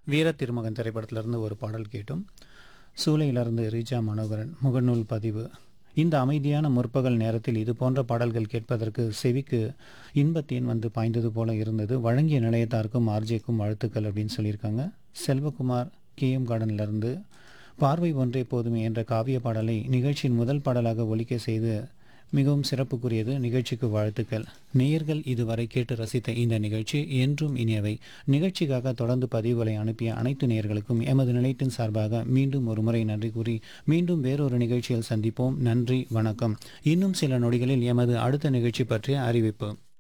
வீர திருமகன் திரைப்படத்திலிருந்து ஒரு பாடல் கேட்டும் சூளையிலிருந்து ரீஜா மனோகரன் முகநூல் பதிவு இந்த அமைதியான முற்பகல் நேரத்தில் இது போன்ற பாடல்கள் கேட்பதற்கு செவிக்கு இன்பத்தேன் வந்து பாய்ந்தது போல இருந்தது வழங்கிய நிலையத்தாருக்கும் ஆர்ஜேக்கும் வாழ்த்துக்கள் அப்படின்னு சொல்லியிருக்காங்க செல்வகுமார் கேஎம் கார்டன்லேருந்து பார்வை ஒன்றே போதுமே என்ற காவிய பாடலை நிகழ்ச்சியின் முதல் பாடலாக ஒலிக்க செய்து மிகவும் சிறப்புக்குரியது நிகழ்ச்சிக்கு வாழ்த்துக்கள் நேயர்கள் இதுவரை கேட்டு ரசித்த இந்த நிகழ்ச்சி என்றும் இனியவை நிகழ்ச்சிக்காக தொடர்ந்து பதிவுகளை அனுப்பிய அனைத்து நேயர்களுக்கும் எமது நிலையத்தின் சார்பாக மீண்டும் ஒரு முறை நன்றி கூறி மீண்டும் வேறொரு நிகழ்ச்சியில் சந்திப்போம் நன்றி வணக்கம் இன்னும் சில நொடிகளில் எமது அடுத்த நிகழ்ச்சி பற்றிய அறிவிப்பு